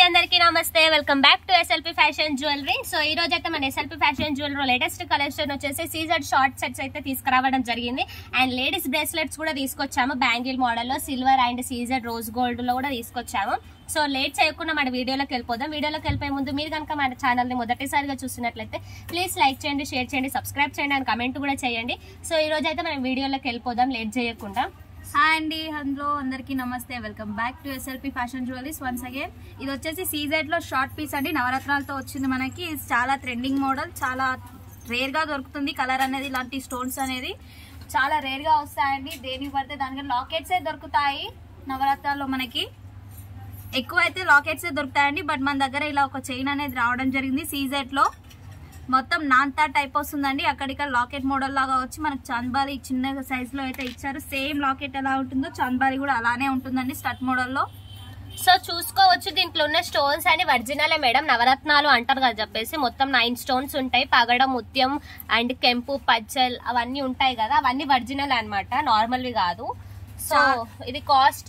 అందరికీ నమస్తే welcome back to SLP fashion jewellery so ఈ రోజు అయితే మన SLP fashion jewellery latest collection వచ్చేసి సీజర్ షార్ట్ సెట్స్ అయితే తీసుకురావడం జరిగింది అండ్ లేడీస్ బ్రేస్లెట్స్ కూడా తీసుకొచ్చాము బ్యాంగిల్ మోడల్ లో silver and CZ rose gold లో కూడా తీసుకొచ్చాము సో లేట్ చేయకుండా మన వీడియోలోకి వెళ్ళిపోదాం వీడియోలోకి వెళ్ళిపోయే ముందు మీరు కనుక మన ఛానల్ ని మొదటిసారిగా చూసినట్లయితే ప్లీజ్ లైక్ చేయండి షేర్ చేయండి సబ్స్క్రైబ్ చేయండి అండ్ కమెంట్ కూడా చేయండి సో ఈ రోజు అయితే మనం వీడియోలోకి వెళ్ళిపోదాం లేట్ చేయకుండా హాయ్ అండి హలో అందరికీ నమస్తే welcome back to SLP fashion jewelleries once again ఇది వచ్చేసి సీజెడ్ లో షార్ట్ పీస్ అండి నవరత్నాలతో వచ్చింది మనకి ఇది చాలా ట్రెండింగ్ మోడల్ చాలా రేర్ గా దొరుకుతుంది కలర్ అనేది ఇలాంటి స్టోన్స్ అనేది చాలా రేర్ గా వస్తాయండి దేనికి పడితే దానికి లాకెట్స్ ఏ దొరుకుతాయి నవరత్నాల్లో మనకి ఎక్కువ అయితే లాకెట్స్ దొరుకుతాయండి బట్ మన దగ్గర ఇలా ఒక చైన్ అనేది రావడం జరిగింది సీజెడ్ లో మొత్తం నాంతా టైప్ వస్తుందండి అక్కడిక్కడ లాకెట్ మోడల్ లాగా వచ్చి మనకు చాంద్బాలి చిన్న సైజ్ లో అయితే ఇచ్చారు సేమ్ లాకెట్ ఎలా ఉంటుందో చాంద్బాలి కూడా అలానే ఉంటుందండి స్టట్ మోడల్లో సో చూసుకోవచ్చు దీంట్లో ఉన్న స్టోన్స్ అని ఒరిజినలే మేడం నవరత్నాలు అంటారు కదా చెప్పేసి మొత్తం నైన్ స్టోన్స్ ఉంటాయి పగడ ముత్యం అండ్ కెంపు పచ్చల్ అవన్నీ ఉంటాయి కదా అవన్నీ ఒరిజినల్ అన్నమాట నార్మల్వి కాదు సో ఇది కాస్ట్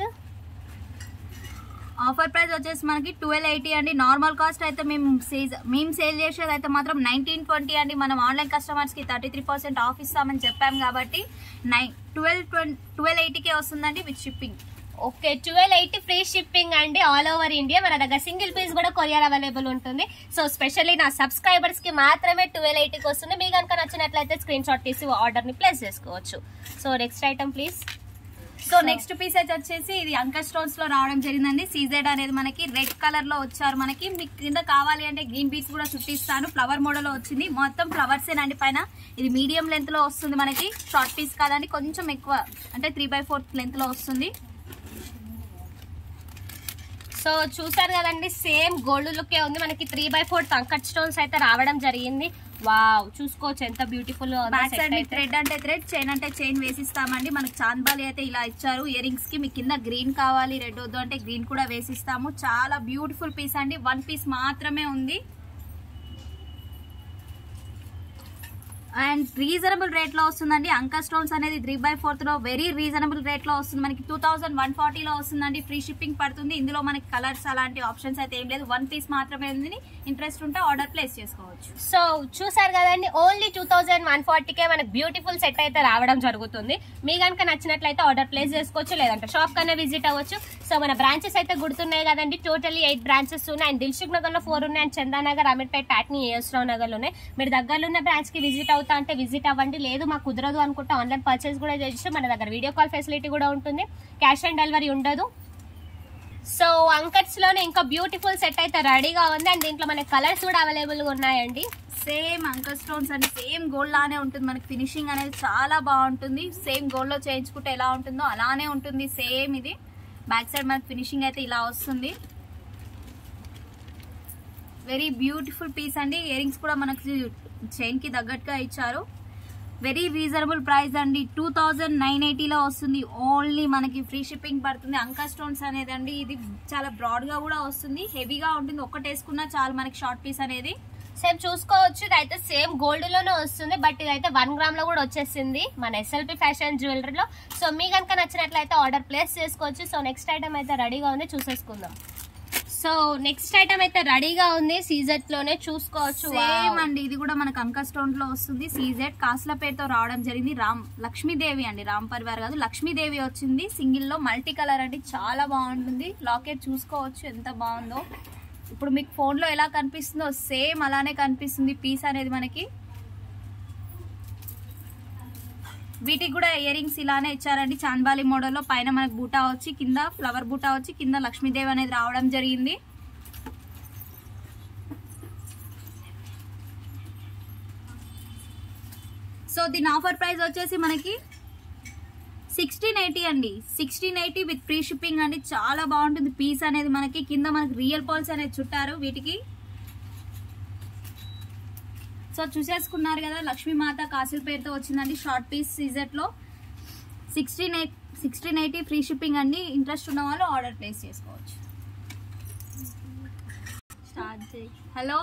ఆఫర్ ప్రైస్ వచ్చేసి మనకి ట్వెల్వ్ ఎయిటీ అండి నార్మల్ కాస్ట్ అయితే మేము సీజ్ మేము సేల్ చేసేది అయితే మాత్రం నైన్టీన్ ట్వంటీ అండి మనం ఆన్లైన్ కస్టమర్స్ కి థర్టీ త్రీ పర్సెంట్ ఆఫ్ ఇస్తామని చెప్పాం కాబట్టి నైన్ ట్వెల్వ్ ట్వంటీ ట్వెల్వ్ ఎయిటీకే వస్తుందండి with shipping okay twelve eighty free shipping అండి ఆల్ ఓవర్ ఇండియా మన దగ్గర సింగిల్ పీస్ కూడా కొరియర్ అవైలబుల్ ఉంటుంది సో స్పెషల్లీ నా సబ్స్క్రైబర్స్ కి మాత్రమే ట్వెల్వ్ ఎయిటీకి వస్తుంది మీకు కనుక నచ్చినట్లయితే స్క్రీన్ షాట్ తీసి ఆర్డర్ ని ప్లేస్ చేసుకోవచ్చు so next item please so next piece అయితే వచ్చేసి ఇది అంక స్టోన్స్ లో రావడం జరిగిందండి సీజెడ్ అనేది మనకి రెడ్ కలర్ లో వచ్చారు మనకి మీకు కింద కావాలి అంటే గ్రీన్ బీట్స్ కూడా చుట్టిస్తాను ఫ్లవర్ మోడల్ లో వచ్చింది మొత్తం ఫ్లవర్స్ ఏనండి పైన ఇది మీడియం లెంత్ లో వస్తుంది మనకి షార్ట్ పీస్ కాదండి కొంచెం ఎక్కువ అంటే త్రీ బై ఫోర్త్ లెంత్ లో వస్తుంది సో చూసారు కదండి సేమ్ గోల్డ్ లుకే ఉంది మనకి త్రీ బై ఫోర్ కంకట్ స్టోన్స్ అయితే రావడం జరిగింది వావ్ చూసుకోవచ్చు ఎంత బ్యూటిఫుల్ బ్యాక్ సైడ్ మీకు థ్రెడ్ అంటే థ్రెడ్ చైన్ అంటే చైన్ వేసిస్తామండి మనకి చాంద్బాలి అయితే ఇలా ఇచ్చారు ఇయర్ రింగ్స్ కి మీకు కింద గ్రీన్ కావాలి రెడ్ వద్దు అంటే గ్రీన్ కూడా వేసిస్తాము చాలా బ్యూటిఫుల్ పీస్ అండి వన్ పీస్ మాత్రమే ఉంది అండ్ రీజనబుల్ రేట్ లో వస్తుందండి అంకా స్టోన్స్ అనేది త్రీ బై ఫోర్త్ లో వెరీ రీజనబుల్ రేట్ లో వస్తుంది మనకి టూ థౌసండ్ వన్ ఫార్టీలో వస్తుందండి ఫ్రీ షిప్పింగ్ పడుతుంది ఇందులో మనకి కలర్స్ అలాంటి ఆప్షన్స్ అయితే ఏం లేదు వన్ పీస్ మాత్రమే ఉంది ఇంట్రెస్ట్ ఉంటే ఆర్డర్ ప్లేస్ చేసుకోవచ్చు సో చూసారు కదండి ఓన్లీ టూ థౌసండ్ వన్ ఫార్టీకే మనకి బ్యూటిఫుల్ సెట్ అయితే రావడం జరుగుతుంది మీ కనుక నచ్చినట్లయితే ఆర్డర్ ప్లేస్ చేసుకోవచ్చు లేదంటే షాప్ కన్నా విజిట్ అవ్వచ్చు సో మన బ్రాంచెస్ అయితే గుర్తున్నాయి కదండి టోటల్లీ ఎయిట్ బ్రాంచెస్ ఉన్నాయి అండ్ దిల్సుఖ్ నగర్ లో ఫోర్ ఉన్నాయి అండ్ చందానగర్ అమీర్పేట్ టాట్నీ ఏఎస్రావు నగర్ లో ఉన్నాయి మీరు దగ్గరలో ఉన్న బ్రాంచ్ కి విజిట్ అవుతా అంటే విజిట్ అవ్వండి లేదు మాకు కుదరదు అనుకుంటే ఆన్లైన్ పర్చేస్ కూడా చేయొచ్చు మన దగ్గర వీడియో కాల్ ఫెసిలిటీ కూడా ఉంటుంది క్యాష్ ఆన్ డెలివరీ ఉండదు సో అంకట్స్ లోనే ఇంకా బ్యూటిఫుల్ సెట్ అయితే రెడీగా ఉంది అండ్ దీంట్లో మనకి కలర్స్ కూడా అవైలబుల్ గా ఉన్నాయండి సేమ్ అంకల్ స్టోన్స్ అండి సేమ్ గోల్డ్ లానే ఉంటుంది మనకి ఫినిషింగ్ అనేది చాలా బాగుంటుంది సేమ్ గోల్డ్ లో చేయించుకుంటే ఎలా ఉంటుందో అలానే ఉంటుంది సేమ్ ఇది బ్యాక్ సైడ్ మనకి ఫినిషింగ్ అయితే ఇలా వస్తుంది వెరీ బ్యూటిఫుల్ పీస్ అండి ఇయరింగ్స్ కూడా మనకి చైన్ కి తగ్గట్టుగా ఇచ్చారు వెరీ రీజనబుల్ ప్రైస్ అండి టూ థౌజండ్ నైన్ ఎయిటీలో వస్తుంది ఓన్లీ మనకి ఫ్రీ షిప్పింగ్ పడుతుంది అంకా స్టోన్స్ అనేది అండి ఇది చాలా బ్రాడ్ గా కూడా వస్తుంది హెవీగా ఉంటుంది ఒక్కటి వేసుకున్నా చాలు మనకి షార్ట్ పీస్ అనేది సేమ్ చూసుకోవచ్చు ఇదైతే సేమ్ గోల్డ్ లోనే వస్తుంది బట్ ఇదైతే వన్ గ్రామ్ లో కూడా వచ్చేసింది మన ఎస్ఎల్పి ఫ్యాషన్ జ్యువెలరీలో సో మీ కనుక నచ్చినట్లయితే ఆర్డర్ ప్లేస్ చేసుకోవచ్చు సో నెక్స్ట్ ఐటమ్ అయితే రెడీగా ఉంది చూసేసుకుందాం సో నెక్స్ట్ ఐటమ్ అయితే రెడీగా ఉంది సీజెట్ లోనే చూసుకోవచ్చు సేమ్ Wow. అండి ఇది కూడా మనకు అంకా స్టోన్ లో వస్తుంది సీజెడ్ కాస్ల పేరుతో రావడం జరిగింది రామ్ లక్ష్మీదేవి అండి రామ్ పరివార్ కాదు లక్ష్మీదేవి వచ్చింది సింగిల్ లో మల్టీ కలర్ అండి చాలా బాగుంటుంది లాకెట్ చూసుకోవచ్చు ఎంత బాగుందో ఇప్పుడు మీకు ఫోన్ లో ఎలా కనిపిస్తుందో సేమ్ అలానే కనిపిస్తుంది పీస్ అనేది మనకి వీటికి కూడా ఇయర్ రింగ్స్ ఇలానే ఇచ్చారండి చాంద్బాలి మోడల్లో పైన మనకు బూటా వచ్చి కింద ఫ్లవర్ బూటా వచ్చి కింద లక్ష్మీదేవి అనేది రావడం జరిగింది సో దీని ఆఫర్ ప్రైస్ వచ్చేసి మనకి సిక్స్టీన్ ఎయిటీ అండి sixteen eighty with free shipping అండి చాలా బాగుంటుంది పీస్ అనేది మనకి కింద మనకి రియల్ పాల్స్ అనేది చుట్టారు వీటికి సో చూసేసుకున్నారు కదా లక్ష్మీమాత కాసుల పేరుతో వచ్చిందండి షార్ట్ పీస్ సీజెట్ లో sixteen eight sixteen eighty free shipping అండి ఇంట్రెస్ట్ ఉన్న వాళ్ళు ఆర్డర్ ప్లేస్ చేసుకోవచ్చు స్టార్ట్ చేయి హలో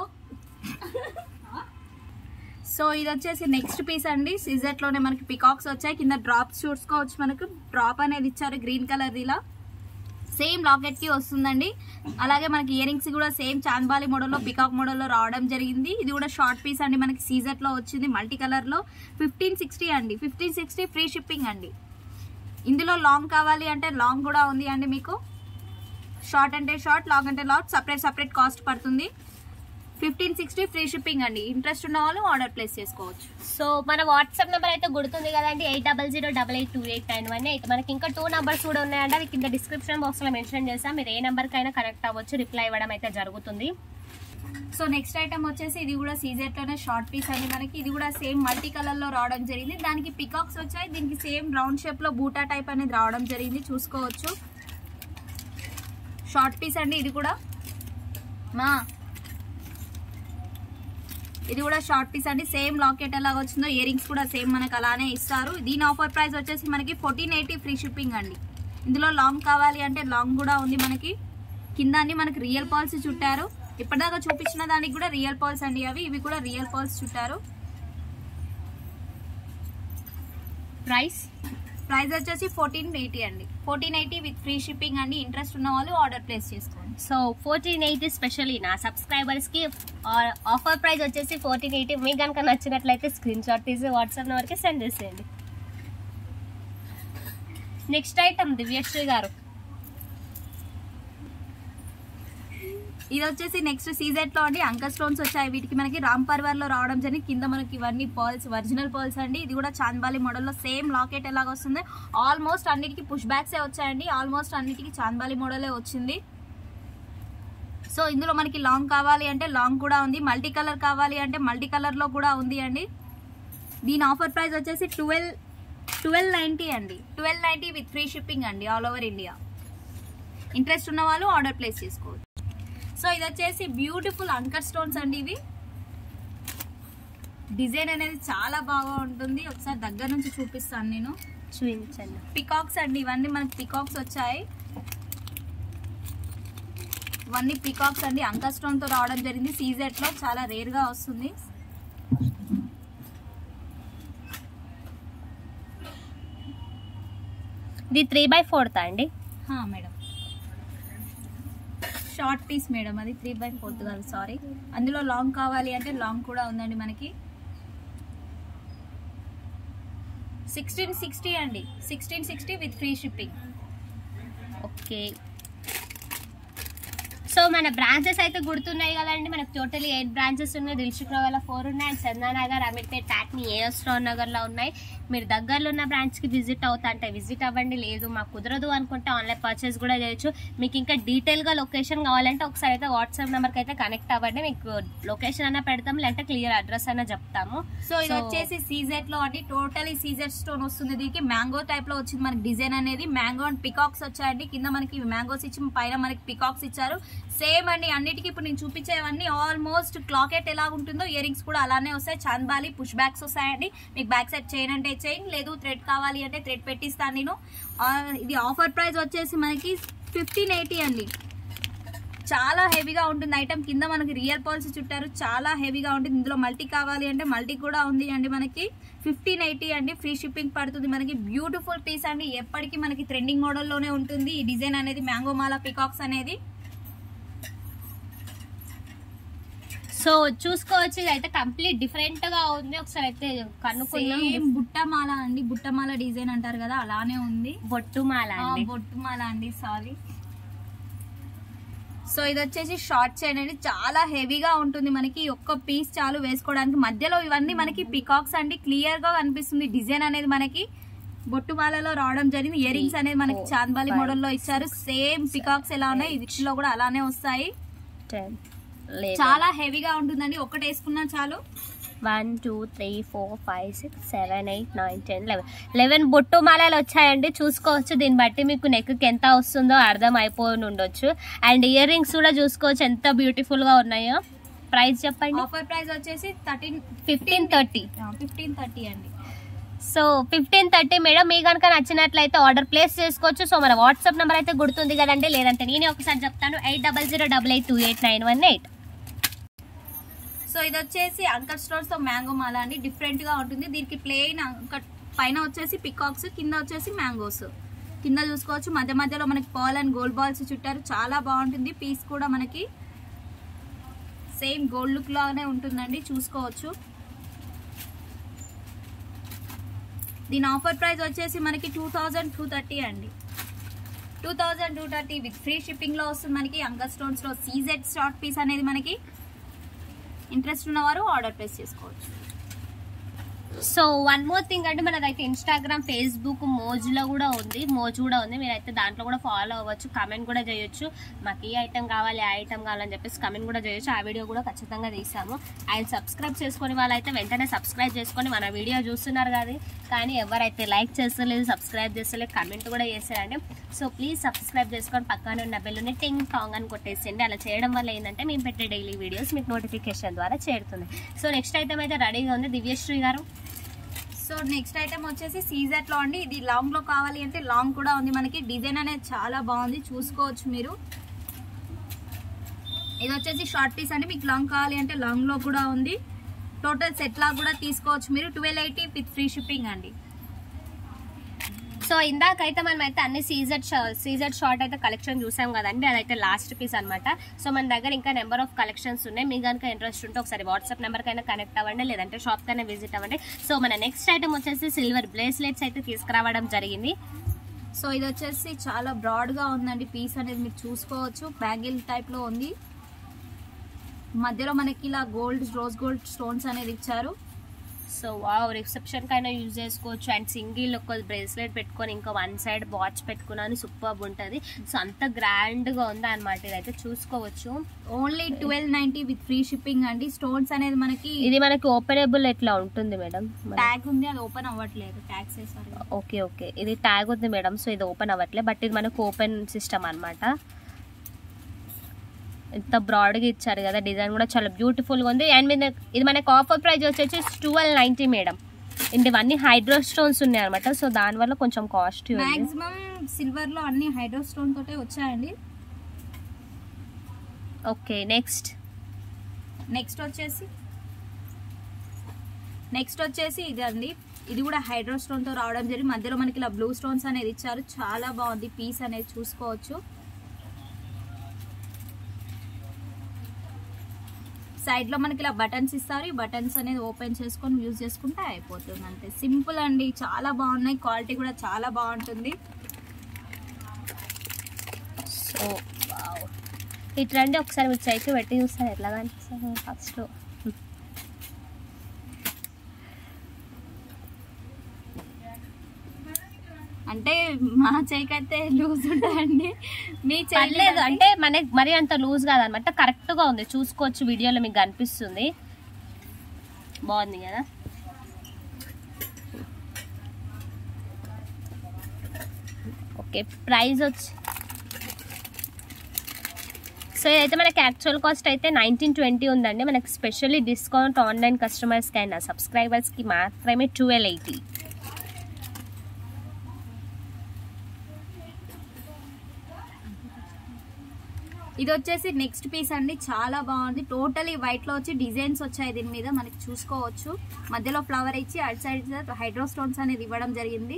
సో ఇది వచ్చేసి నెక్స్ట్ పీస్ అండి సిజెట్ లోనే మనకి పికాక్స్ వచ్చాయి కింద డ్రాప్స్ చూసుకోవచ్చు మనకు డ్రాప్ అనేది ఇచ్చారు గ్రీన్ కలర్ ఇలా సేమ్ లాకెట్ కి వస్తుందండి అలాగే మనకి ఇయర్ రింగ్స్ కూడా సేమ్ చాంద్బాలి మోడల్లో పికాక్ మోడల్లో రావడం జరిగింది ఇది కూడా షార్ట్ పీస్ అండి మనకి సీజర్ లో వచ్చింది మల్టీ కలర్ లో ఫిఫ్టీన్ సిక్స్టీ అండి ఫిఫ్టీన్ సిక్స్టీ ఫ్రీ షిప్పింగ్ అండి ఇందులో లాంగ్ కావాలి అంటే లాంగ్ కూడా ఉంది అండి మీకు షార్ట్ అంటే షార్ట్ లాంగ్ అంటే లాంగ్ సపరేట్ సపరేట్ కాస్ట్ పడుతుంది ఫిఫ్టీన్ సిక్స్టీ ఫ్రీ షిప్పింగ్ అండి ఇంట్రెస్ట్ ఉన్న వాళ్ళు ఆర్డర్ ప్లేస్ చేసుకోవచ్చు సో మన వాట్సాప్ నెంబర్ అయితే గుర్తుంది కదండి eight double zero double eight two eight nine one eight మనకి ఇంకా టూ నెంబర్స్ కూడా ఉన్నాయండి అవి కింద డిస్క్రిప్షన్ బాక్స్ లో మెన్షన్ చేస్తాం మీరు ఏ నెంబర్ కైనా కనెక్ట్ అవ్వచ్చు రిప్లై ఇవ్వడం అయితే జరుగుతుంది సో నెక్స్ట్ ఐటమ్ వచ్చేసి ఇది కూడా సీజెట్ లోనే షార్ట్ పీస్ అండి మనకి ఇది కూడా సేమ్ మల్టీ కలర్ లో రావడం జరిగింది దానికి పికాక్స్ వచ్చాయి దీనికి సేమ్ రౌండ్ షేప్ లో బూటా టైప్ అనేది రావడం జరిగింది చూసుకోవచ్చు షార్ట్ పీస్ అండి ఇది కూడా మా ఇది కూడా షార్ట్ పీస్ అండి సేమ్ లాకెట్ ఎలాగ వచ్చిందో ఇయర్ రింగ్స్ కూడా సేమ్ మనకు అలానే ఇస్తారు దీని ఆఫర్ ప్రైస్ వచ్చేసి మనకి ఫోర్టీన్ ఎయిటీ ఫ్రీ షిప్పింగ్ అండి ఇందులో లాంగ్ కావాలి అంటే లాంగ్ కూడా ఉంది మనకి కింద అన్ని మనకి రియల్ పాల్స్ చుట్టారు ఇప్పటిదాకా చూపించిన దానికి కూడా రియల్ పాల్స్ అండి అవి ఇవి కూడా రియల్ పాల్స్ చుట్టారు ప్రైస్ ప్రైస్ వచ్చేసి ఫోర్టీన్ ఎయిటీ అండి fourteen eighty with free shipping అండి ఇంట్రెస్ట్ ఉన్న వాళ్ళు ఆర్డర్ ప్లేస్ చేసుకోండి సో ఫోర్టీన్ ఎయిటీ స్పెషల్లీ నా సబ్స్క్రైబర్స్ కి ఆఫర్ ప్రైస్ వచ్చేసి ఫోర్టీన్ ఎయిటీ మీకు కనుక నచ్చినట్లయితే స్క్రీన్ షాట్ తీసి వాట్సాప్ నెంబర్కి సెండ్ చేసేయండి నెక్స్ట్ ఐటమ్ దివ్యశ్రీ గారు ఇది వచ్చేసి నెక్స్ట్ సీజెట్ లో అండి అంక స్టోన్స్ వచ్చాయి వీటికి మనకి రామ్ పర్వర్ లో రావడం జరిగింది కింద మనకి ఇవన్నీ పర్ల్స్ ఒరిజినల్ పర్ల్స్ అండి ఇది కూడా చాంద్బాలి మోడల్ లో సేమ్ లాకెట్ ఎలాగ వస్తుంది ఆల్మోస్ట్ అన్నిటికీ పుష్ బ్యాక్స్ వచ్చాయండి ఆల్మోస్ట్ అన్నిటికీ చాంద్బాలి మోడలే వచ్చింది సో ఇందులో మనకి లాంగ్ కావాలి అంటే లాంగ్ కూడా ఉంది మల్టీ కలర్ కావాలి అంటే మల్టీ కలర్ లో కూడా ఉంది అండి దీని ఆఫర్ ప్రైస్ వచ్చేసి ట్వెల్వ్ ట్వెల్వ్ నైంటీ అండి twelve ninety with free shipping అండి ఆల్ ఓవర్ ఇండియా ఇంట్రెస్ట్ ఉన్న వాళ్ళు ఆర్డర్ ప్లేస్ చేసుకోవచ్చు సో ఇది వచ్చేసి బ్యూటిఫుల్ అంకర్ స్టోన్స్ అండి ఇవి డిజైన్ అనేది చాలా బాగా ఉంటుంది ఒకసారి దగ్గర నుంచి చూపిస్తాను నేను చూపించండి పికాక్స్ అండి ఇవన్నీ మనకి పికాక్స్ వచ్చాయి ఇవన్నీ పికాక్స్ అండి అంకర్ స్టోన్ తో రావడం జరిగింది సీజెట్ లో చాలా రేర్ గా వస్తుంది ఇది త్రీ బై ఫోర్త్ అండి హా, మేడం షార్ట్ పీస్ మేడం అది త్రీ బై ఫోర్త్ కాదు సారీ అందులో లాంగ్ కావాలి అంటే లాంగ్ కూడా ఉందండి మనకి సిక్స్టీన్ సిక్స్టీ అండి sixteen sixty with free shipping okay so మన బ్రాంచెస్ అయితే గుర్తున్నాయి కదండి మనకు టోటలీ ఎయిట్ బ్రాంచెస్ ఉన్నాయి దిల్సుఖ్ నగర్లో ఫోర్ ఉన్నాయి అండ్ చందానగర్ అమీర్పేట్ టాక్ని ఏఎస్ రావు నగర్లో ఉన్నాయి మీరు దగ్గరలో ఉన్న బ్రాంచ్కి విజిట్ అవుతా అంటే విజిట్ అవ్వండి లేదు మాకు కుదరదు అనుకుంటే ఆన్లైన్ పర్చేస్ కూడా చేయొచ్చు మీకు ఇంకా డీటెయిల్గా లొకేషన్ కావాలంటే ఒకసారి అయితే వాట్సాప్ నెంబర్కి అయితే కనెక్ట్ అవ్వండి మీకు లొకేషన్ అయినా పెడతాం లేదంటే క్లియర్ అడ్రస్ అయినా చెప్తాము సో ఇది So- వచ్చేసి సీజెట్ లో అండి టోటలీ సీజెట్ స్టోన్ వస్తుంది దీనికి మ్యాంగో టైప్ లో వచ్చింది మనకి డిజైన్ అనేది మ్యాంగో అండ్ పికాక్స్ వచ్చాయండి కింద మనకి మ్యాంగోస్ ఇచ్చి పైన మనకి పికాక్స్ ఇచ్చారు సేమ్ అండి అన్నిటికీ ఇప్పుడు నేను చూపించేవన్నీ ఆల్మోస్ట్ క్లాకెట్ ఎలా ఉంటుందో ఇయర్ రింగ్స్ కూడా అలానే వస్తాయి చాంద్బాలి పుష్ బ్యాక్స్ వస్తాయండి మీకు బ్యాక్ సైడ్ చైన్ అంటే చైన్ లేదు థ్రెడ్ కావాలి అంటే థ్రెడ్ పెట్టిస్తాను నేను ఆ, ఇది ఆఫర్ ప్రైస్ వచ్చేసి మనకి ఫిఫ్టీన్ ఎయిటీ అండి చాలా హెవీగా ఉంటుంది ఐటమ్ కింద మనకి రియల్ పాల్స్ చుట్టారు చాలా హెవీగా ఉంటుంది ఇందులో మల్టీ కావాలి అంటే మల్టీ కూడా ఉంది అండి మనకి ఫిఫ్టీన్ ఎయిటీ అండి ఫ్రీ షిప్పింగ్ పడుతుంది మనకి బ్యూటిఫుల్ పీస్ అండి ఎప్పటికీ మనకి ట్రెండింగ్ మోడల్లోనే ఉంటుంది ఈ డిజైన్ అనేది మ్యాంగో మాలా పికాక్స్ అనేది సో చూసుకోవచ్చు ఇది అయితే కంప్లీట్ డిఫరెంట్ గా ఉంది ఒకసారి అయితే కనుక్కున్నాం సేమ్ బుట్టమాల అండి బుట్టమాల డిజైన్ అంటారు కదా అలానే ఉంది బొట్టుమాల ఆ, అండి బొట్టుమాల అండి సారీ సో ఇది వచ్చేసి షార్ట్ చైన్ అండి చాలా హెవీగా ఉంటుంది మనకి ఈ ఒక్క పీస్ చాలు వేసుకోవడానికి మధ్యలో ఇవన్నీ మనకి పికాక్స్ అండి క్లియర్ గా కనిపిస్తుంది డిజైన్ అనేది మనకి బొట్టుమాలలో రావడం జరిగింది ఇయర్ రింగ్స్ అనేది మనకి four, చాంద్బాలి five, మోడల్ లో ఇచ్చారు సేమ్ పికాక్స్ ఎలా ఉన్నాయి వీటిలో కూడా అలానే వస్తాయి టెన్ చాలా హెవీగా ఉంటుందండి ఒకటి వేసుకున్నా చాలు one two three four five six seven eight nine ten eleven eleven బొట్టు మాలలు వచ్చాయండి చూసుకోవచ్చు దీన్ని బట్టి మీకు నెక్కి ఎంత వస్తుందో అర్థం అయిపోయి ఉండొచ్చు అండ్ ఇయర్ రింగ్స్ కూడా చూసుకోవచ్చు ఎంత బ్యూటిఫుల్ గా ఉన్నాయో ప్రైస్ చెప్పండి ఆఫర్ ప్రైస్ వచ్చేసి thirteen fifteen thirty fifteen thirty అండి సో ఫిఫ్టీన్ థర్టీ మేడం మీ కనుక నచ్చినట్లయితే ఆర్డర్ ప్లేస్ చేసుకోవచ్చు సో మన వాట్సాప్ నెంబర్ అయితే గుర్తుంది కదండి లేదంటే నేనే ఒకసారి చెప్తాను eight double zero double eight two eight nine one eight so ఇది వచ్చేసి అంకర్ స్టోర్స్ తో మ్యాంగో మాల అండి డిఫరెంట్ గా ఉంటుంది దీనికి ప్లెయిన్ అంకర్ పైన వచ్చేసి పికాక్స్ కింద వచ్చేసి మ్యాంగోస్ కింద చూసుకోవచ్చు మధ్య మధ్యలో మనకి పర్ల్ అండ్ గోల్డ్ బాల్స్ చుట్టారు చాలా బాగుంటుంది పీస్ కూడా మనకి సేమ్ గోల్డ్ లుక్ లాగానే ఉంటుందండి చూసుకోవచ్చు దీని ఆఫర్ ప్రైస్ వచ్చేసి మనకి టూ థౌజండ్ టూ థర్టీ అండి two thousand two thirty with free షిప్పింగ్లో వస్తుంది మనకి అంగర్ స్టోన్స్లో సీజెడ్ షార్ట్ పీస్ అనేది మనకి ఇంట్రెస్ట్ ఉన్నవారు ఆర్డర్ ప్లేస్ చేసుకోవచ్చు సో వన్ మోర్ థింగ్ అంటే మనదైతే ఇన్స్టాగ్రామ్ ఫేస్బుక్ మోజ్లో కూడా ఉంది మోజ్ కూడా ఉంది మీరైతే దాంట్లో కూడా ఫాలో అవ్వచ్చు కమెంట్ కూడా చేయొచ్చు మాకు ఈ ఐటమ్ కావాలి ఆ ఐటమ్ కావాలని చెప్పేసి కమెంట్ కూడా చేయొచ్చు ఆ వీడియో కూడా ఖచ్చితంగా తీసాము అండ్ సబ్స్క్రైబ్ చేసుకుని వాళ్ళైతే వెంటనే సబ్స్క్రైబ్ చేసుకొని మన వీడియో చూస్తున్నారు కానీ కానీ ఎవరైతే లైక్ చేస్తలేదు సబ్స్క్రైబ్ చేస్తలేదు కమెంట్ కూడా చేస్తారండి సో ప్లీజ్ సబ్స్క్రైబ్ చేసుకొని పక్కన ఉన్న బెల్లుని టింగ్ టాంగ్ అని కొట్టేసిండి అలా చేయడం వల్ల ఏంటంటే మేము పెట్టే డైలీ వీడియోస్ మీకు నోటిఫికేషన్ ద్వారా చేరుతుంది సో నెక్స్ట్ ఐటమ్ అయితే రెడీగా ఉంది దివ్యశ్రీ గారు సో నెక్స్ట్ ఐటమ్ వచ్చేసి సీజెట్ లో అండి ఇది లాంగ్ లో కావాలి అంటే లాంగ్ కూడా ఉంది మనకి డిజైన్ అనేది చాలా బాగుంది చూసుకోవచ్చు మీరు ఇది వచ్చేసి షార్ట్ పీస్ అండి మీకు లాంగ్ కావాలి అంటే లాంగ్ లో కూడా ఉంది టోటల్ సెట్ లా కూడా తీసుకోవచ్చు మీరు twelve eighty with free shipping అండి సో ఇందాకైతే మనం అయితే అన్ని సీజెడ్ సీజెడ్ షార్ట్ అయితే కలెక్షన్ చూసాం కదండి అదైతే లాస్ట్ పీస్ అన్నమాట సో మన దగ్గర ఇంకా నెంబర్ ఆఫ్ కలెక్షన్స్ ఉన్నాయి మీ కనుక ఇంట్రెస్ట్ ఉంటే ఒకసారి వాట్సాప్ నెంబర్ కైనా కనెక్ట్ అవ్వండి లేదంటే షాప్ కైనా విజిట్ అవ్వండి సో మన నెక్స్ట్ ఐటమ్ వచ్చేసి సిల్వర్ బ్రేస్లెట్స్ అయితే తీసుకురావడం జరిగింది సో ఇది వచ్చేసి చాలా బ్రాడ్ గా ఉందండి పీస్ అనేది మీరు చూసుకోవచ్చు బ్యాంగిల్ టైప్ లో ఉంది మధ్యలో మనకి ఇలా గోల్డ్ రోజ్ గోల్డ్ స్టోన్స్ అనేది ఇచ్చారు సో వావ్ రిసెప్షన్ కైనా యూజ్ చేసుకోవచ్చు అండ్ సింగిల్ ఒక బ్రేస్లెట్ పెట్టుకొని ఇంకా వన్ సైడ్ వాచ్ పెట్టుకున్నాను సూపర్ ఉంటుంది సో అంత గ్రాండ్ గా ఉంది అనమాట ఇదైతే చూసుకోవచ్చు only twelve ninety with free shipping అండి స్టోన్స్ అనేది మనకి ఇది మనకి ఓపెనబుల్ ఎట్లా ఉంటుంది మేడం ట్యాగ్ ఉంది అది ఓపెన్ అవ్వట్లేదు ట్యాగ్స్ వేసారు ఓకే ఓకే ఇది ట్యాగ్ ఉంది మేడం సో ఇది ఓపెన్ అవ్వట్లే బట్ ఇది మనకు ఓపెన్ సిస్టమ్ అన్నమాట ఎంత బ్రాడ్గా ఇచ్చారు కదా డిజైన్ కూడా చాలా బ్యూటిఫుల్గా ఉంది అండ్ మీద ఇది మనకు ఆఫర్ ప్రైస్ వచ్చేసి ట్వెల్వ్ నైంటీ మేడం ఇంటి ఇవన్నీ హైడ్రో స్టోన్స్ ఉన్నాయి అనమాట సో దానివల్ల కొంచెం కాస్ట్ ఉంది మాక్సిమం సిల్వర్ లో అన్ని హైడ్రో స్టోన్ తోటే వచ్చాయండి ఓకే నెక్స్ట్ నెక్స్ట్ వచ్చేసి నెక్స్ట్ వచ్చేసి ఇది అండి ఇది కూడా హైడ్రో స్టోన్ తో రావడం జరిగింది మధ్యలో మనకి ఇలా బ్లూ స్టోన్స్ అనేది ఇచ్చారు చాలా బాగుంది పీస్ అనేది చూసుకోవచ్చు సైడ్ లో మనకి ఇలా బటన్స్ ఇస్తారు ఈ బటన్స్ అనేది ఓపెన్ చేసుకొని యూజ్ చేసుకుంటే అయిపోతుంది అంతే సింపుల్ అండి చాలా బాగున్నాయి క్వాలిటీ కూడా చాలా బాగుంటుంది సో వావ్ ఇటు రండి ఒకసారి మీరు చైకి పెట్టి చూస్తారు ఎట్లా కనిపిస్తుంది ఫస్ట్ అంటే మా చేయికి అయితే లూజ్ ఉంటాయండి మీ పర్లేదు అంటే మనకి మరి అంత లూజ్ కాదనమాట కరెక్ట్ గా ఉంది చూసుకోవచ్చు వీడియోలో మీకు కనిపిస్తుంది బాగుంది కదా ఓకే ప్రైస్ వచ్చి సో ఇదైతే మనకి యాక్చువల్ కాస్ట్ అయితే నైన్టీన్ ట్వంటీ ఉందండి మనకి స్పెషల్లీ డిస్కౌంట్ ఆన్లైన్ కస్టమర్స్కి అయినా సబ్స్క్రైబర్స్కి మాత్రమే ట్వెల్వ్ ఎయిటీ ఇది వచ్చేసి నెక్స్ట్ పీస్ అండి చాలా బాగుంది టోటలీ వైట్ లో వచ్చి డిజైన్స్ వచ్చాయి దీని మీద మనకి చూసుకోవచ్చు మధ్యలో ఫ్లవర్ ఇచ్చి అటు సైడ్ హైడ్రో స్టోన్స్ అనేది ఇవ్వడం జరిగింది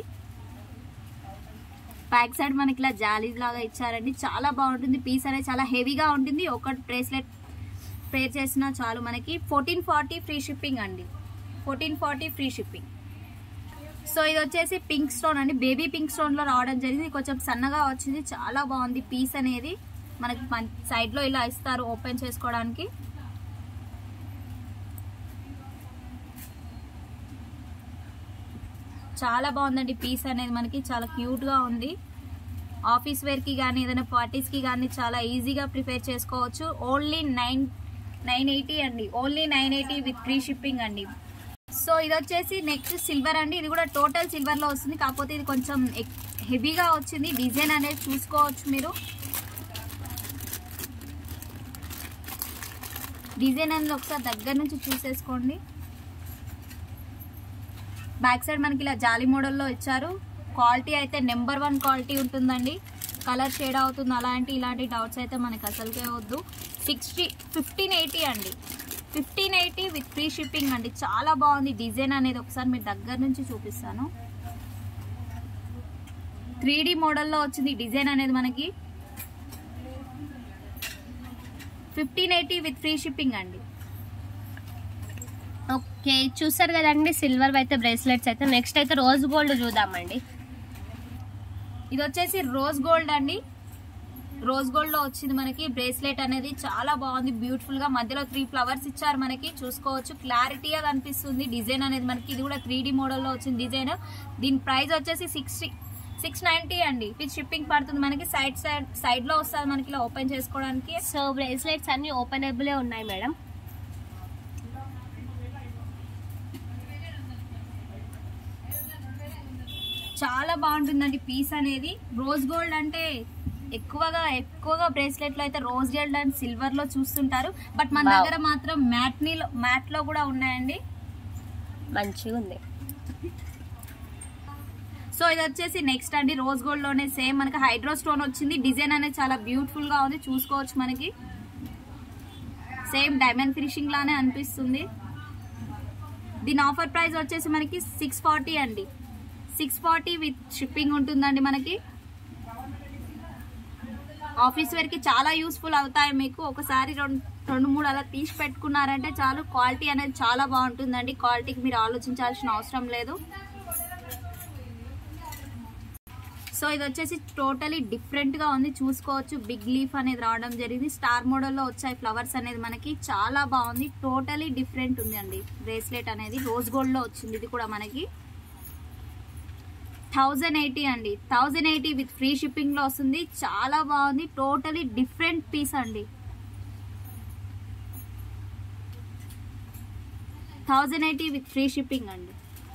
బ్యాక్ సైడ్ మనకి ఇలా జాలీ లాగా ఇచ్చారండి చాలా బాగుంటుంది పీస్ అనేది చాలా హెవీగా ఉంటుంది ఒక బ్రేస్లెట్ ప్రేర్ చేసినా చాలు మనకి ఫోర్టీన్ ఫార్టీ ఫ్రీ షిప్పింగ్ అండి fourteen forty free shipping so ఇది వచ్చేసి పింక్ స్టోన్ అండి బేబీ పింక్ స్టోన్ లో రావడం జరిగింది కొంచెం సన్నగా వచ్చింది చాలా బాగుంది పీస్ అనేది మనకి సైడ్ లో ఇలా ఇస్తారు ఓపెన్ చేసుకోవడానికి చాలా బాగుందండి పీస్ అనేది మనకి చాలా క్యూట్ గా ఉంది ఆఫీస్ వేర్ కి కానీ ఏదైనా పార్టీస్ కి కానీ చాలా ఈజీగా ప్రిపేర్ చేసుకోవచ్చు ఓన్లీ నైన్ నైన్ ఎయిటీ అండి only nine eighty with free shipping అండి సో ఇది వచ్చేసి నెక్స్ట్ సిల్వర్ అండి ఇది కూడా టోటల్ సిల్వర్ లో వస్తుంది కాకపోతే ఇది కొంచెం హెవీగా వచ్చింది డిజైన్ అనేది చూసుకోవచ్చు మీరు డిజైన్ అనేది ఒకసారి దగ్గర నుంచి చూసేసుకోండి బ్యాక్ సైడ్ మనకి ఇలా జాలి మోడల్లో ఇచ్చారు క్వాలిటీ అయితే నెంబర్ వన్ క్వాలిటీ ఉంటుందండి కలర్ షేడ్ అవుతుంది అలాంటి ఇలాంటి డౌట్స్ అయితే మనకి అసలుకే వద్దు సిక్స్టీ ఫిఫ్టీన్ ఎయిటీ అండి fifteen eighty with free shipping అండి చాలా బాగుంది డిజైన్ అనేది ఒకసారి మీరు దగ్గర నుంచి చూపిస్తాను త్రీ డి మోడల్లో వచ్చింది డిజైన్ అనేది మనకి fifteen eighty with free shipping అండి ఓకే చూసారు కదండి సిల్వర్ అయితే బ్రేస్లెట్స్ అయితే నెక్స్ట్ అయితే రోజ్ గోల్డ్ చూద్దామండి ఇది వచ్చేసి రోజ్ గోల్డ్ అండి రోజ్ గోల్డ్ లో వచ్చింది మనకి బ్రేస్లెట్ అనేది చాలా బాగుంది బ్యూటిఫుల్ గా మధ్యలో త్రీ ఫ్లవర్స్ ఇచ్చారు మనకి చూసుకోవచ్చు క్లారిటీగా కనిపిస్తుంది డిజైన్ అనేది మనకి ఇది కూడా త్రీ డి మోడల్లో వచ్చింది డిజైన్ దీని ప్రైస్ వచ్చేసి సిక్స్టీ సిక్స్ నైన్టీ అండి విత్ షిప్పింగ్ పడుతుంది మనకి సైడ్ సైడ్ సైడ్ లో వస్తుంది మనకి ఇలా ఓపెన్ చేసుకోవడానికి సో బ్రేస్లెట్స్ అన్ని ఓపెనబుల్ ఉన్నాయి మేడం చాలా బాగుంటుందండి పీస్ అనేది రోజ్ గోల్డ్ అంటే ఎక్కువగా ఎక్కువగా బ్రేస్లెట్ లో అయితే రోజ్ గోల్డ్ అండ్ సిల్వర్ లో చూస్తుంటారు బట్ మన Wow. దగ్గర మాత్రం మ్యాట్ మ్యాట్ లో కూడా ఉన్నాయండి మంచిగా ఉంది సో ఇది వచ్చేసి నెక్స్ట్ అండి రోజ్ గోల్డ్ లోనే సేమ్ మనకి హైడ్రో స్టోన్ వచ్చింది డిజైన్ అనేది చాలా బ్యూటిఫుల్ గా ఉంది చూసుకోవచ్చు మనకి సేమ్ డైమండ్ ఫినిషింగ్ లానే అనిపిస్తుంది దీని ఆఫర్ ప్రైస్ వచ్చేసి మనకి సిక్స్ ఫార్టీ అండి సిక్స్ ఫార్టీ విత్ షిప్పింగ్ ఉంటుందండి మనకి ఆఫీస్ వేర్ కి చాలా యూస్ఫుల్ అవుతాయి మీకు ఒకసారి రెండు రెండు మూడు అలా తీసి పెట్టుకున్నారంటే చాలు క్వాలిటీ అనేది చాలా బాగుంటుందండి క్వాలిటీకి మీరు ఆలోచించాల్సిన అవసరం లేదు సో ఇది వచ్చేసి టోటలీ డిఫరెంట్ గా ఉంది చూసుకోవచ్చు బిగ్ లీఫ్ అనేది రావడం జరిగింది స్టార్ మోడల్ లో వచ్చాయి ఫ్లవర్స్ అనేది మనకి చాలా బాగుంది టోటలీ డిఫరెంట్ ఉంది అండి బ్రేస్లెట్ అనేది రోజ్ గోల్డ్ లో వచ్చింది ఇది కూడా మనకి థౌజండ్ ఎయిటీ అండి thousand eighty with free shipping లో వస్తుంది చాలా బాగుంది టోటలీ డిఫరెంట్ పీస్ అండి thousand eighty with free shipping అండి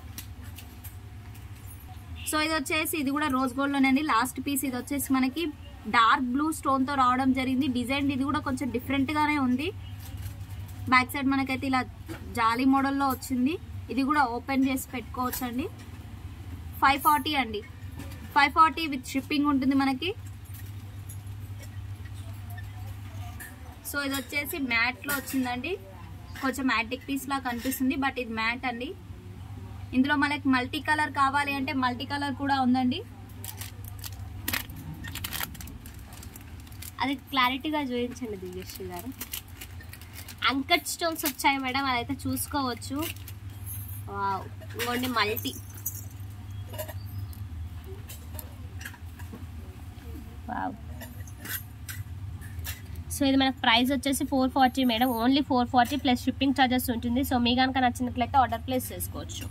సో ఇది వచ్చేసి ఇది కూడా రోజ్ గోల్డ్ లోనండి లాస్ట్ పీస్ ఇది వచ్చేసి మనకి డార్క్ బ్లూ స్టోన్ తో రావడం జరిగింది డిజైన్ ఇది కూడా కొంచెం డిఫరెంట్ గానే ఉంది బ్యాక్ సైడ్ మనకైతే ఇలా జాలీ మోడల్లో వచ్చింది ఇది కూడా ఓపెన్ చేసి పెట్టుకోవచ్చు అండి ఫైవ్ ఫార్టీ అండి ఫైవ్ ఫార్టీ విత్ షిప్పింగ్ ఉంటుంది మనకి సో ఇది వచ్చేసి మ్యాట్ లో వచ్చిందండి కొంచెం మ్యాటిక్ పీస్ లా కనిపిస్తుంది బట్ ఇది మ్యాట్ అండి ఇందులో మనకి మల్టీ కలర్ కావాలి అంటే మల్టీ కలర్ కూడా ఉందండి అది క్లారిటీగా చూపించండి దివ్యశ్రీ గారు అంకట్ స్టోన్స్ వచ్చాయి మేడం అదైతే చూసుకోవచ్చు వావ్ ఇంకోండి మల్టీ వావ్ సో ఇది మనకు ప్రైస్ వచ్చేసి four forty madam only four forty plus shipping charges ఉంటుంది సో మీ కనుక నచ్చినట్లయితే ఆర్డర్ ప్లేస్ చేసుకోవచ్చు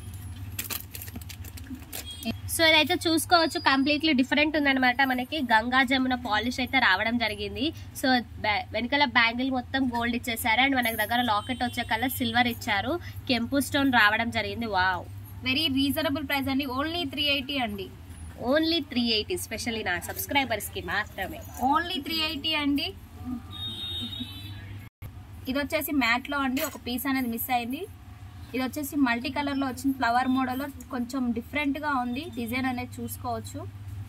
సో ఇదైతే చూసుకోవచ్చు కంప్లీట్లీ డిఫరెంట్ ఉందన్నమాట మనకి గంగా జమున పాలిష్ అయితే రావడం జరిగింది సో బ్యా- వెనకాల బ్యాంగిల్ మొత్తం గోల్డ్ ఇచ్చేసారు అండ్ మనకి దగ్గర లాకెట్ వచ్చే కల్లా సిల్వర్ ఇచ్చారు కెంపు స్టోన్ రావడం జరిగింది వావ్ వెరీ రీజనబుల్ ప్రైస్ అండి ఓన్లీ త్రీ ఎయిటీ అండి ఓన్లీ త్రీ ఎయిటీ స్పెషల్లీ నా సబ్స్క్రైబర్స్ కి మాత్రమే ఓన్లీ త్రీ ఎయిటీ అండి ఇది వచ్చేసి మ్యాట్ లో అండి ఒక పీస్ అనేది మిస్ అయింది ఇది వచ్చేసి మల్టీ కలర్ లో వచ్చింది ఫ్లవర్ మోడల్ కొంచెం డిఫరెంట్ గా ఉంది డిజైన్ అనేది చూసుకోవచ్చు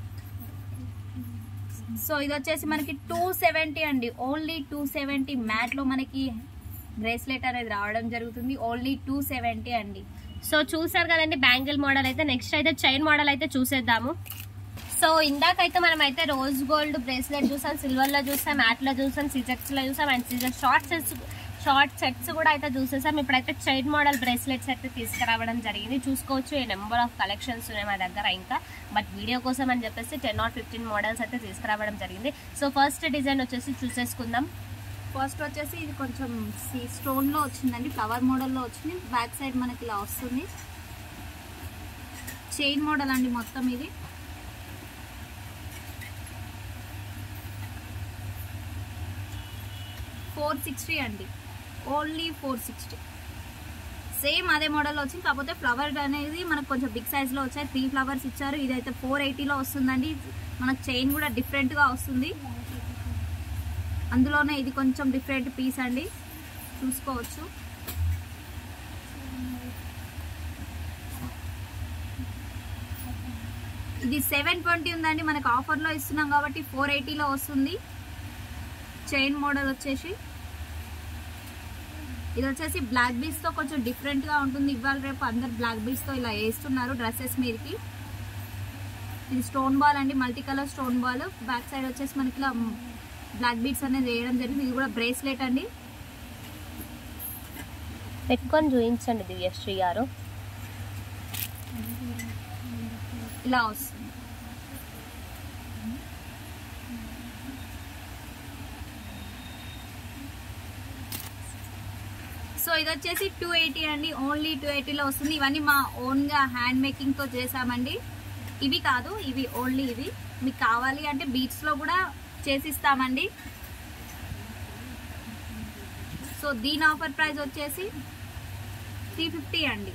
సో ఇది వచ్చేసి మనకి టూ సెవెంటీ అండి ఓన్లీ టూ సెవెంటీ మ్యాట్ లో మనకి బ్రేస్లెట్ అనేది రావడం జరుగుతుంది ఓన్లీ టూ సెవెంటీ అండి సో చూసారు కదండి బ్యాంగిల్ మోడల్ అయితే నెక్స్ట్ అయితే చైన్ మోడల్ అయితే చూసేద్దాము సో ఇందాకైతే మనం అయితే రోజ్ గోల్డ్ బ్రేస్లెట్ చూసాం సిల్వర్ లో చూసాం మ్యాట్ లో చూసాం సిజెక్స్ లో చూసాం అండ్ సిజర్ షార్ట్ సెట్స్ షార్ట్ సెట్స్ కూడా అయితే చూసేసాం ఇప్పుడైతే చైన్ మోడల్ బ్రేస్లెట్స్ అయితే తీసుకురావడం జరిగింది చూసుకోవచ్చు ఈ నెంబర్ ఆఫ్ కలెక్షన్స్ ఉన్నాయి మా దగ్గర ఇంకా బట్ వీడియో కోసం అని చెప్పేసి టెన్ ఆర్ ఫిఫ్టీన్ మోడల్స్ అయితే తీసుకురావడం జరిగింది సో ఫస్ట్ డిజైన్ వచ్చేసి చూసేసుకుందాం ఫస్ట్ వచ్చేసి ఇది కొంచెం స్టోన్ లో వచ్చిందండి ఫ్లవర్ మోడల్ లో వచ్చింది బ్యాక్ సైడ్ మనకి ఇలా వస్తుంది చైన్ మోడల్ అండి మొత్తం ఇది ఫోర్ సిక్స్టీ అండి ఓన్లీ ఫోర్ సిక్స్టీ సేమ్ అదే మోడల్లో వచ్చింది కాకపోతే ఫ్లవర్ అనేది మనకు కొంచెం బిగ్ సైజ్ లో వచ్చాయి త్రీ ఫ్లవర్స్ ఇచ్చారు ఇదైతే ఫోర్ ఎయిటీలో వస్తుందండి మనకు చైన్ కూడా డిఫరెంట్ గా వస్తుంది అందులోనే ఇది కొంచెం డిఫరెంట్ పీస్ అండి చూసుకోవచ్చు ఇది సెవెన్ ట్వంటీ ఉందండి మనకు ఆఫర్లో ఇస్తున్నాం కాబట్టి ఫోర్ ఎయిటీలో వస్తుంది చైన్ మోడల్ వచ్చేసి ఇది వచ్చేసి బ్లాక్ బీస్ తో కొంచెం డిఫరెంట్ గా ఉంటుంది ఇవాళ రేపు అందరు బ్లాక్ బీస్ తో ఇలా వేస్తున్నారు డ్రెస్సెస్ మీదకి ఇది స్టోన్ బాల్ అండి multi colour stone ball back side వచ్చేసి మనకి ఇలా బ్లాక్ బీడ్స్ అనేది వేయడం జరిగింది ఇది కూడా బ్రేస్లెట్ అండి పెట్టుకొని చూపించండి దివ్యశ్రీ గారు ఇలా వస్తుంది సో ఇది వచ్చేసి టూ ఎయిటీ అండి ఓన్లీ టూ ఎయిటీలో వస్తుంది ఇవన్నీ మా ఓన్గా హ్యాండ్ మేకింగ్తో చేసామండి ఇవి కాదు ఇవి ఓన్లీ ఇవి మీకు కావాలి అంటే బీచ్లో కూడా చేసిస్తామండి సో దీని ఆఫర్ ప్రైస్ వచ్చేసి త్రీ ఫిఫ్టీ అండి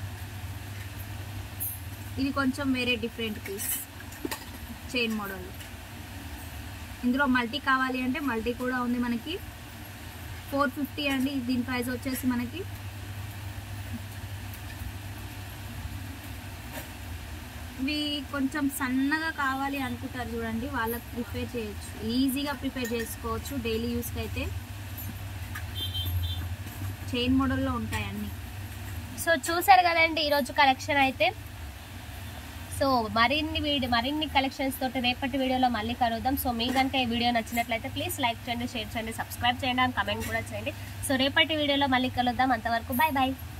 ఇది కొంచెం వేరే డిఫరెంట్ పీస్ చైన్ మోడల్ ఇందులో మల్టీ కావాలి అంటే మల్టీ కూడా ఉంది మనకి ఫోర్ ఫిఫ్టీ అండి దీని ప్రైస్ వచ్చేసి మనకి ఇవి కొంచెం సన్నగా కావాలి అనుకుంటారు చూడండి వాళ్ళకి ప్రిపేర్ చేయొచ్చు ఈజీగా ప్రిపేర్ చేసుకోవచ్చు డైలీ యూస్కి అయితే చైన్ మోడల్లో ఉంటాయి అన్నీ సో చూసారు కదండి ఈరోజు కలెక్షన్ అయితే సో మరిన్ని వీడియో మరిన్ని కలెక్షన్స్ తోటి రేపటి వీడియోలో మళ్ళీ కలుద్దాం సో మీ కనుక ఈ వీడియో నచ్చినట్లయితే ప్లీజ్ లైక్ చేయండి షేర్ చేయండి సబ్స్క్రైబ్ చేయండి అండ్ కమెంట్ కూడా చేయండి సో రేపటి వీడియోలో మళ్ళీ కలుద్దాం అంతవరకు బాయ్ బాయ్